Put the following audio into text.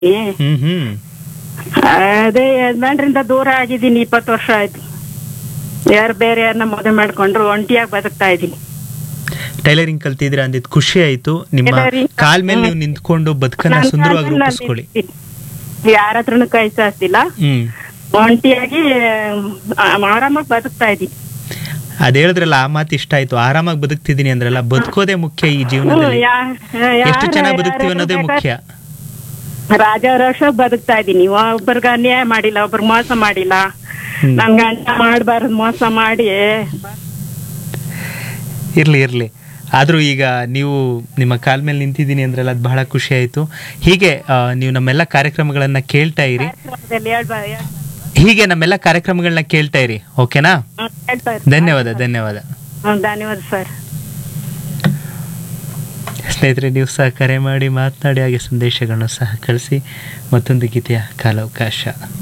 ಹ್ಮ್ ಹ್ಮ್ ಅದೇ ಯಜಮಾನ್ರಿಂದ ದೂರ ಆಗಿದ್ದೀನಿ ಇಪ್ಪತ್ತು ವರ್ಷ ಆಯ್ತು ಯಾರು ಬೇರೆ ಯಾರನ್ನ ಮದುವೆ ಮಾಡ್ಕೊಂಡ್ರು ಒಂಟಿಯಾಗಿ ಬದುಕ್ತಾ ಇದ್ದೀನಿ ಟೈಲರಿಂಗ್ ಕಲ್ತಿದ್ರ ಅಂದಿದ್ ಖುಷಿ ಆಯ್ತು ನಿಮ್ಮ Tailoring, ಕಾಲ್ ಮೇಲೆ ಹ್ಮ್. ನೀವು ನಿಂತ್ಕೊಂಡು ಬದುಕನ್ನ ನಾನ್ ಸುಂದರವಾಗಿ ಕಾಲಲ್ಲಿ ರೂಪಿಸ್ಕೊಳ್ಳಿ ಯಾರ ಹತ್ರನು ಕೈ ಚಾಚ್ತಿಲ್ಲ ಹ್ಮ್ ಒಂಟಿಯಾಗಿ ಆ, ಆರಾಮಾಗಿ ಬದುಕ್ತಾ ಇದ್ದೀನಿ ಅದ್ ಹೇಳಿದ್ರಲ್ಲ ಆ ಮಾತು ಇಷ್ಟ ಆಯ್ತು ಆರಾಮಾಗಿ ಬದುಕ್ತಿದೀನಿ ಅಂದ್ರಲ್ಲ ಬದುಕೋದೇ ಮುಖ್ಯ ಈ ಹ್ಮ್, ಜೀವನದಲ್ಲಿ ಯಾ- ಎಷ್ಟು ಯಾರ- ಚೆನ್ನಾಗಿ ಬದುಕ್ತೀವಿ ಯಾರ ಅನ್ನೋದೇ ಮುಖ್ಯ ರಾಜಾರೋಷ ಬದುಕ್ತಾ ಇದ್ದೀನಿ ಒಬ್ರಿಗೆ ಅನ್ಯಾಯ ಮಾಡಿಲ್ಲ ಒಬ್ರಿಗೆ ಮೋಸ ಮಾಡಿಲ್ಲ ಹ್ಮ್. ನನ್ ಗಂಡ ಮಾಡಬಾರ್ದು ಮೋಸ ಮಾಡಿ ಇರ್ಲಿ ಇರ್ಲಿ ಆದ್ರೂ ಈಗ ನೀವು ನಿಮ್ಮ ಕಾಲ್ ಮೇಲೆ ನಿಂತಿದ್ದೀನಿ ಅಂದ್ರಲ್ಲ ಅದು ಬಹಳ ಖುಷಿ ಆಯ್ತು ಹೀಗೆ ಆ, ನೀವು ನಮ್ಮೆಲ್ಲ ಕಾರ್ಯಕ್ರಮಗಳನ್ನ ಕೇಳ್ತಾ ಇರಿ ಕಾರ್ಯಕ್ರಮದಲ್ಲಿ ಹೇಳ್ಬಾ- ಹೇಳ್- ಹೀಗೆ ನಮ್ಮೆಲ್ಲ ಕಾರ್ಯಕ್ರಮಗಳನ್ನ ಕೇಳ್ತಾ ಇರಿ ಓಕೆನಾ ಹ್ಮ್, ಹೇಳ್ತಾ ಇರ್ತೀನಿ. ಧನ್ಯವಾದ ಧನ್ಯವಾದ ಹ್ಮ್, ಧನ್ಯವಾದ ಸರ್ ಸ್ನೇಹಿತರೆ ನೀವು ಸಹ ಕರೆ ಮಾಡಿ ಮಾತನಾಡಿ ಹಾಗೆ ಸಂದೇಶಗಳನ್ನು ಸಹ ಕಳಿಸಿ ಮತ್ತೊಂದು ಗೀತೆಯ ಕಾಲಾವಕಾಶ